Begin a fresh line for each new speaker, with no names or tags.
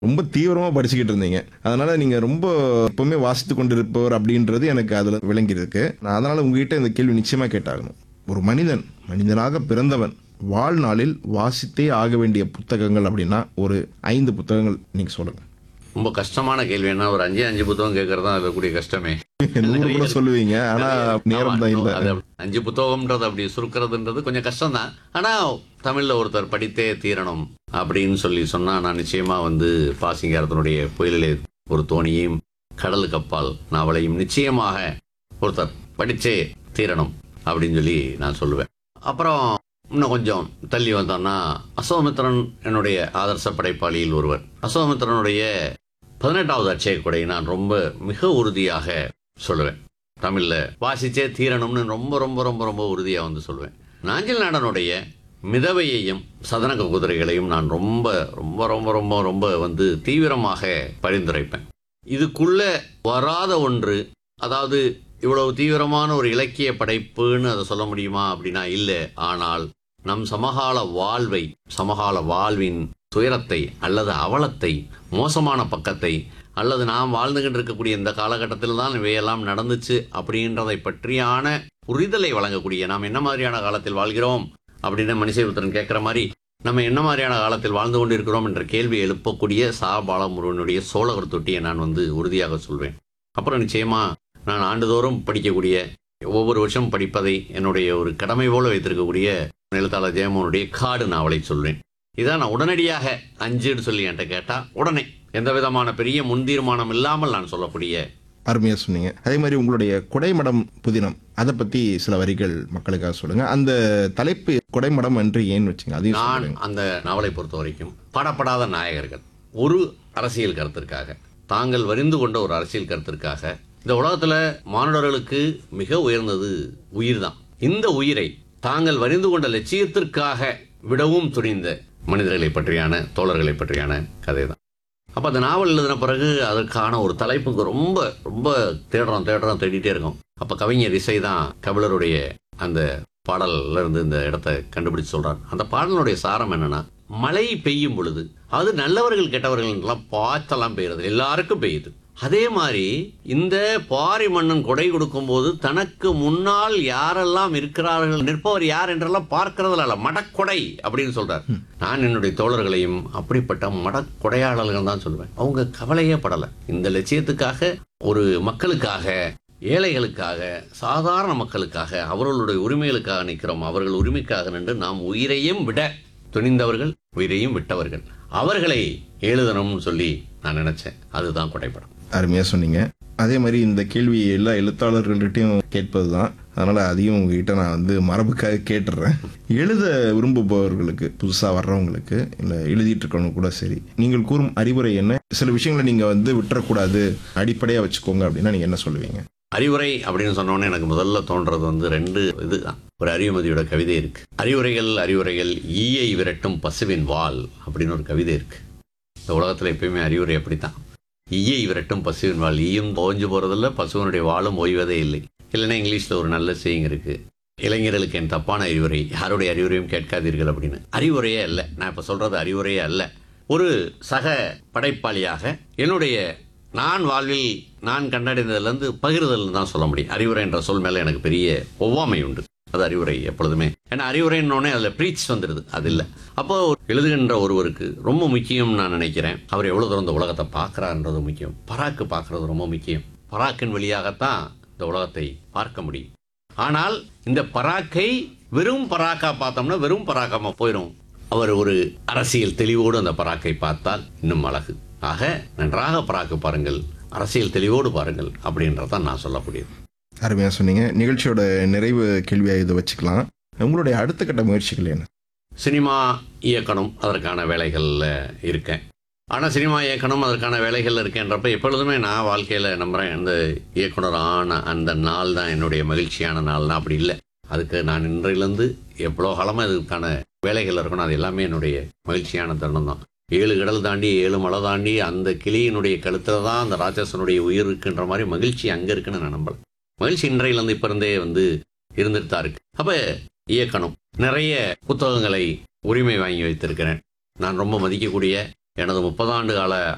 ரொம்ப தீவிரமா படிச்சுக்கிட்டு இருந்தீங்க அதனால நீங்க ரொம்ப எப்பவுமே வாசித்து கொண்டிருப்பவர் அப்படின்றது எனக்கு அதுல விளங்கியிருக்கு நான் அதனால உங்ககிட்ட இந்த கேள்வி நிச்சயமா கேட்டாகணும் ஒரு மனிதன் மனிதனாக பிறந்தவன் வாழ்நாளில் வாசித்தே ஆக வேண்டிய புத்தகங்கள் அப்படின்னா ஒரு ஐந்து புத்தகங்கள் நீங்க சொல்லுங்க
ரொம்ப கஷ்டமான கேள்வி என்ன ஒரு அஞ்சு அஞ்சு புத்தகம் கேட்கறது தான் இருக்கக்கூடிய கஷ்டமே
நூறு கூட சொல்லுவீங்க ஆனா நேரம் தான்
ஆமா,
இல்ல
அது அஞ்சு புத்தகம்ன்றது அப்படி சுருக்கிறதுன்றது கொஞ்சம் கஷ்டம் தான் ஆனா தமிழ்ல ஒருத்தர் படித்தே தீரணும் அப்படின்னு சொல்லி சொன்னா நான் நிச்சயமா வந்து பாசிங்காரத்தினுடைய புயலிலே ஒரு தோணியையும் கடலுக்கு அப்பால் நாவலையும் நிச்சயமாக ஒருத்தர் படிச்சே தீரணும் அப்படின்னு சொல்லி நான் சொல்லுவேன் அப்புறம் இன்னும் கொஞ்சம் தள்ளி வந்தோம்னா அசோமித்திரன் என்னுடைய ஆதர்ச படைப்பாளியில் ஒருவர் அசோமித்திரனுடைய பதினெட்டாவது அட்சய கொடை நான் ரொம்ப மிக உறுதியாக சொல்லுவேன் தமிழ்ல வாசிச்சே தீரணும்னு ரொம்ப ரொம்ப ரொம்ப ரொம்ப உறுதியா வந்து சொல்லுவேன் நாஞ்சில் நாடனுடைய மிதவையையும் சதனக குதிரைகளையும் நான் ரொம்ப ரொம்ப ரொம்ப ரொம்ப ரொம்ப வந்து தீவிரமாக பரிந்துரைப்பேன் இதுக்குள்ள வராத ஒன்று அதாவது இவ்வளவு தீவிரமான ஒரு இலக்கிய படைப்புன்னு அதை சொல்ல முடியுமா அப்படின்னா இல்லை ஆனால் நம் சமகால வாழ்வை சமகால வாழ்வின் துயரத்தை அல்லது அவலத்தை மோசமான பக்கத்தை அல்லது நாம் வாழ்ந்துகிட்டு இருக்கக்கூடிய இந்த காலகட்டத்தில் தான் இவையெல்லாம் நடந்துச்சு அப்படின்றதை பற்றியான புரிதலை வழங்கக்கூடிய நாம் என்ன மாதிரியான காலத்தில் வாழ்கிறோம் அப்படின்னு மனுஷபுத்திரன் கேட்குற மாதிரி நம்ம என்ன மாதிரியான காலத்தில் வாழ்ந்து கொண்டிருக்கிறோம் என்ற கேள்வி எழுப்பக்கூடிய சா பாலமுருகனுடைய சோழகர் தொட்டியை நான் வந்து உறுதியாக சொல்வேன் அப்புறம் நிச்சயமா நான் ஆண்டுதோறும் படிக்கக்கூடிய ஒவ்வொரு வருஷம் படிப்பதை என்னுடைய ஒரு கடமை போல வைத்திருக்கக்கூடிய எழுத்தாளர் ஜெயமோனுடைய காடு நாவலை சொல்வேன் இதான் நான் உடனடியாக அஞ்சுன்னு சொல்லி என்கிட்ட கேட்டா உடனே எந்த விதமான பெரிய முன்தீர்மானம் இல்லாமல் நான் சொல்லக்கூடிய
அருமையா சொன்னீங்க அதே மாதிரி உங்களுடைய கொடைமடம் புதினம் அதை பத்தி சில வரிகள் மக்களுக்காக சொல்லுங்க அந்த தலைப்பு கொடைமடம் என்று ஏன் வச்சுங்க அதையும்
நான்
சொல்லுங்க
அந்த நாவலை பொறுத்த வரைக்கும் பாடப்படாத நாயகர்கள் ஒரு அரசியல் கருத்திற்காக தாங்கள் வரிந்து கொண்ட ஒரு அரசியல் கருத்திற்காக இந்த உலகத்துல மானுடர்களுக்கு மிக உயர்ந்தது உயிர் தான் இந்த உயிரை தாங்கள் வரிந்து கொண்ட லட்சியத்திற்காக விடவும் துணிந்த மனிதர்களை பற்றியான தோழர்களை பற்றியான கதை தான் அப்ப அந்த நாவல் எழுதின பிறகு அதற்கான ஒரு தலைப்புக்கு ரொம்ப ரொம்ப தேடுறோம் தேடுறோம் தேடிட்டே இருக்கோம் அப்ப கவிஞர் இசை தான் கபிலருடைய அந்த பாடல்ல இருந்து இந்த இடத்தை கண்டுபிடிச்சு சொல்றார் அந்த பாடலுடைய சாரம் என்னன்னா மழை பெய்யும் பொழுது அது நல்லவர்கள் கெட்டவர்கள் எல்லாம் பார்த்தெல்லாம் பெய்யுறது எல்லாருக்கும் பெய்யுது அதே மாதிரி இந்த பாரி மன்னன் கொடை கொடுக்கும்போது தனக்கு முன்னால் யாரெல்லாம் இருக்கிறார்கள் நிற்பவர் யார் என்றெல்லாம் பார்க்கறதுல அல்ல மடக்கொடை அப்படின்னு சொல்றார் நான் என்னுடைய தோழர்களையும் அப்படிப்பட்ட மடக்கொடையாளர்கள் தான் சொல்லுவேன் அவங்க கவலையே படல இந்த லட்சியத்துக்காக ஒரு மக்களுக்காக ஏழைகளுக்காக சாதாரண மக்களுக்காக அவர்களுடைய உரிமைகளுக்காக நிற்கிறோம் அவர்கள் உரிமைக்காக நின்று நாம் உயிரையும் விட துணிந்தவர்கள் உயிரையும் விட்டவர்கள் அவர்களை எழுதணும்னு சொல்லி நான் நினைச்சேன் அதுதான் கொடைப்படம்
அருமையா சொன்னீங்க அதே மாதிரி இந்த கேள்வி எல்லா எழுத்தாளர்கள்கிட்டையும் கேட்பது தான் அதனால அதையும் உங்ககிட்ட நான் வந்து மரபுக்காக கேட்டுடுறேன் எழுத விரும்புபவர்களுக்கு புதுசா வர்றவங்களுக்கு இல்ல எழுதிட்டு இருக்கவங்க கூட சரி நீங்கள் கூறும் அறிவுரை என்ன சில விஷயங்களை நீங்க வந்து விட்டுறக்கூடாது அடிப்படையா வச்சுக்கோங்க அப்படின்னா நீங்க என்ன சொல்லுவீங்க
அறிவுரை அப்படின்னு சொன்னோன்னே எனக்கு முதல்ல தோன்றது வந்து ரெண்டு இதுதான் ஒரு அறிவுமதியோட கவிதை இருக்கு அறிவுரைகள் அறிவுரைகள் ஈயை விரட்டும் பசுவின் வால் அப்படின்னு ஒரு கவிதை இருக்கு இந்த உலகத்துல எப்பயுமே அறிவுரை அப்படித்தான் ஈயை விரட்டும் பசுவின் வால் ஈயும் ஓஞ்சு போறதில்ல பசுவனுடைய வாளும் ஓய்வதே இல்லை இல்லைன்னா இங்கிலீஷ்ல ஒரு நல்ல செய்யுங்க இருக்கு இளைஞர்களுக்கு என் தப்பான அறிவுரை யாருடைய அறிவுரையும் கேட்காதீர்கள் அப்படின்னு அறிவுரையே அல்ல நான் இப்ப சொல்றது அறிவுரையே அல்ல ஒரு சக படைப்பாளியாக என்னுடைய நான் வாழ்வில் நான் கண்டடைந்ததுலேருந்து பகிர்தல் தான் சொல்ல முடியும் அறிவுரை என்ற சொல் மேலே எனக்கு பெரிய ஒவ்வாமை உண்டு அது அறிவுரை எப்பொழுதுமே ஏன்னா அறிவுரைன்னொடனே அதில் ப்ரீச் வந்துடுது அது இல்லை அப்போ எழுதுகின்ற ஒருவருக்கு ரொம்ப முக்கியம் நான் நினைக்கிறேன் அவர் எவ்வளோ தூரம் இந்த உலகத்தை பார்க்குறாருன்றது முக்கியம் பராக்கு பார்க்கறது ரொம்ப முக்கியம் பராக்கின் வழியாகத்தான் இந்த உலகத்தை பார்க்க முடியும் ஆனால் இந்த பராக்கை வெறும் பராக்கா பார்த்தோம்னா வெறும் பராக்காம போயிடும் அவர் ஒரு அரசியல் தெளிவோடு அந்த பராக்கை பார்த்தால் இன்னும் அழகு ஆக நன்றாக பராக்கு பாருங்கள் அரசியல் தெளிவோடு பாருங்கள் அப்படின்றதான் நான் சொல்லக்கூடியது
அருமையா சொன்னீங்க நிகழ்ச்சியோட நிறைவு கேள்வியா இதை வச்சுக்கலாம் உங்களுடைய அடுத்த கட்ட முயற்சிகள் என்ன
சினிமா இயக்கணும் அதற்கான வேலைகளில் இருக்கேன் ஆனால் சினிமா இயக்கணும் அதற்கான வேலைகள் இருக்கேன்றப்ப எப்பொழுதுமே நான் வாழ்க்கையில் நம்புகிறேன் இந்த இயக்குனர் ஆன அந்த நாள் தான் என்னுடைய மகிழ்ச்சியான நாள் தான் அப்படி இல்லை அதுக்கு நான் இன்றையிலேருந்து எவ்வளோ காலமாக இதுக்கான வேலைகள் இருக்கணும் அது எல்லாமே என்னுடைய மகிழ்ச்சியான தருணம் தான் ஏழு கடல் தாண்டி ஏழு மலை தாண்டி அந்த கிளியினுடைய கழுத்தில் தான் அந்த ராட்சசனுடைய உயிர் இருக்குன்ற மாதிரி மகிழ்ச்சி அங்கே இருக்குன்னு நான் நம்பல மகிழ்ச்சி இன்றையிலேருந்து இப்போ இருந்தே வந்து இருந்துட்டு தான் இருக்கு அப்போ இயக்கணும் நிறைய புத்தகங்களை உரிமை வாங்கி வைத்திருக்கிறேன் நான் ரொம்ப மதிக்கக்கூடிய எனது முப்பதாண்டு கால